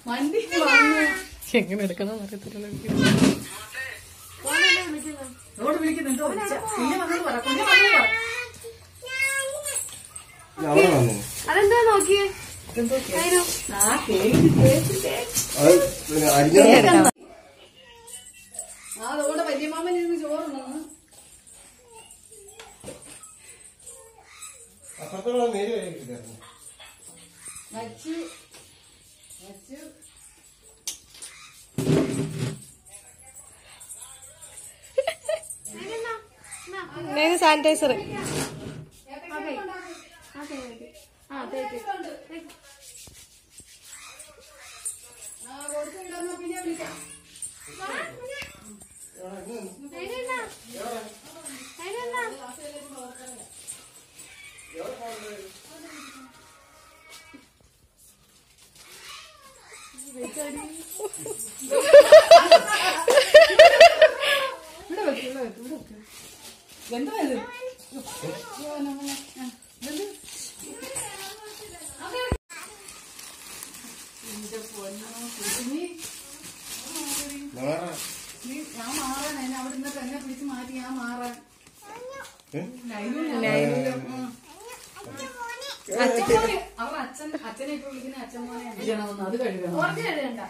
വണ്ടി വന്നു എങ്ങനെ എടുക്കണം അറിയത്തില്ല റോഡ് വിളിക്കുന്നുണ്ടോ പിന്നെ വന്നത് പറ പിന്നെ വന്നത് പറ അവിടെ വന്നു അതെന്താ നോക്കിയേ ആ കേക്ക് കേക്ക് കേക്ക് അത് പിന്നെ അരിഞ്ഞ ആ അതുകൊണ്ട് വല്യമാമൻ ഇരുന്ന് ചോറ് നിന്ന് അപ്പുറത്തുള്ള നേര് കഴിക്കില്ലായിരുന്നു വച്ച് വച്ച് ഞാൻ സാനിറ്റൈസർ ആ തേക്ക് ആ കൊടുത്തുവിടാന്നാ പിന്നെ വിളിക്കാം അതിനെന്താ അതിനെന്താ ഇവിടെ വെക്ക് ഇവിടെ വെക്ക് ഇവിടെ വെക്ക് എന്താ ഇത് അയ്യോ, നമ്മളെ, ആ, ഇതെന്ത്? എന്റെ പൊന്നോ, കുഞ്ഞി. മാറാ നീ ഞാൻ മാറാൻ എന്നെ അവിടെ നിന്ന് തന്നെ പിടിച്ച് മാറ്റി ഞാൻ മാറാൻ ഏ? ലൈനിലും, ഉം. അച്ഛൻ അവർ അച്ഛൻ അച്ഛനെ ഇപ്പൊ വിളിക്കുന്ന അച്ഛൻ മോനെ അടിക്കണമെന്ന് അത് കഴുകണം കുറച്ച് എഴുതണ്ട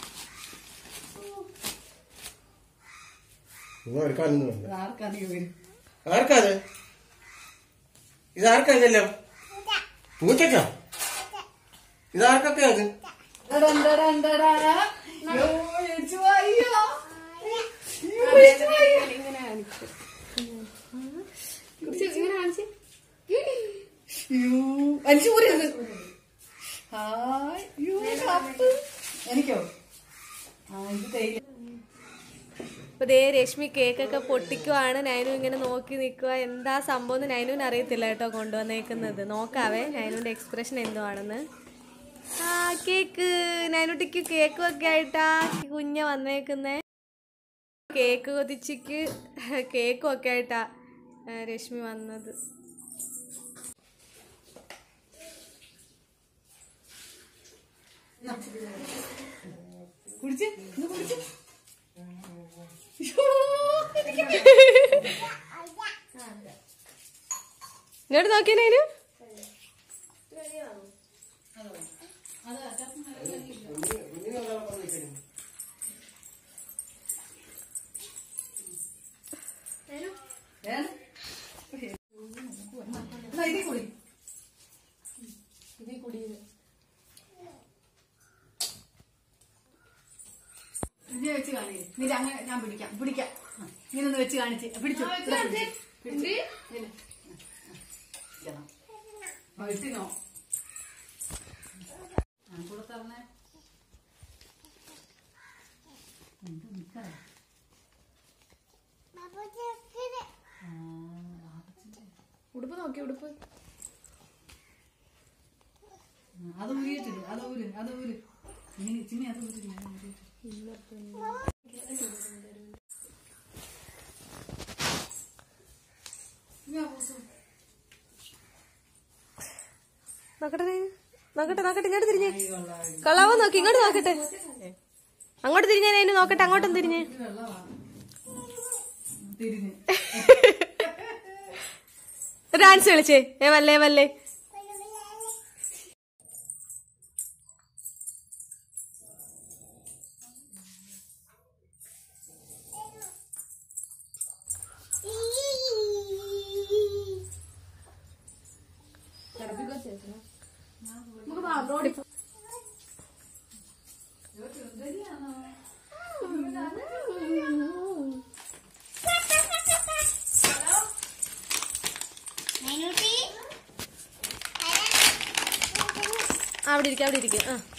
ഇത് എടുക്കാനൊന്നും വേണ്ട ഇത് ആർക്കധികം വരും ആർക്കാ അത് ഇത് ആർക്കാ ഇതെല്ലാം പൂച്ചക്കാ ഇത് ആർക്കൊക്കെയാ അത് ഡടൻ ഡടൻ ഡടാ. അയ്യോ, യേശു, അയ്യോ. അയ്യോ, യേശു, അയ്യോ. ഇങ്ങനെ കാണിച്ചു കുറിച്ച് ഇങ്ങനെ കാണിച്ച് അയ്യോ, വലിച്ചു ഊരരുത്. ഹായ്, അയ്യോ, കപ്പ്. എനിക്കോ ആ ഇത് തേയില അപ്പൊ ദേ രശ്മി കേക്കൊക്കെ പൊട്ടിക്കുവാണ് നൈനു ഇങ്ങനെ നോക്കി നിൽക്കുക എന്താ സംഭവം എന്ന് നൈനുവിന് അറിയത്തില്ല കേട്ടോ കൊണ്ടുവന്നേക്കുന്നത് നോക്കാവേ നൈനുവിന്റെ എക്സ്പ്രഷൻ എന്തുവാണെന്ന് ആ കേക്ക് നൈനുട്ടിക്ക് കേക്കും ഒക്കെ ആയിട്ടാ കുഞ്ഞ വന്നേക്കുന്നേ കേക്ക് കൊതിച്ചിക്ക് കേക്കും ഒക്കെ ആയിട്ടാ ആ, രശ്മി വന്നത് കുടിച്ച് ഇത് കുടിച്ച് ഇങ്ങോട്ട് നോക്കിയേ നൈനു വേണ്ട. എന്നാ ഇതിൽ കുടി ഇതിൽ കുടി ഇത്. ഇതിനെ വെച്ച് കാണില്ല നീ അങ്ങനെ ഞാൻ പിടിക്കാം പിടിക്കാം ആ, ഇങ്ങനെ ഒന്ന് വെച്ച് കാണിച്ച് പിടിച്ചു ഇവിടെ പിടിച്ച്. പിടിച്ച്. ഇതില്. ഇരിക്കണം. ആ, ഇട്ടിനോ ആ, കൂടെ തരണേ എന്ത് നിക്കാ ഉടുപ്പ് നോക്കി ഉടുപ്പ് അത് ഊരിയിട്ടില്ല അത് ഊര് അത് ഊര് ഇങ്ങനെ ചിമ്മി അത് ഊര് ഞാൻ ഊരിയിട്ട്. ഞാൻ പൂസും. നോക്കട്ടെ നൈനു നോക്കട്ടെ നോക്കട്ടെ ഇങ്ങോട്ട് തിരിഞ്ഞേ കൊള്ളാവോ നോക്കി ഇങ്ങോട്ട് നോക്കട്ടെ അങ്ങോട്ട് തിരിഞ്ഞേ നൈനു നോക്കട്ടെ അങ്ങോട്ടും തിരിഞ്ഞേ ഇത് വെള്ളമാ. തിരിഞ്ഞ് ഡാൻസ് കളിച്ചേ ഏ വല്ലേ വല്ലേ ആ, അവിടെ ഇരിക്കും അവിടെ ഇരിക്കും ആ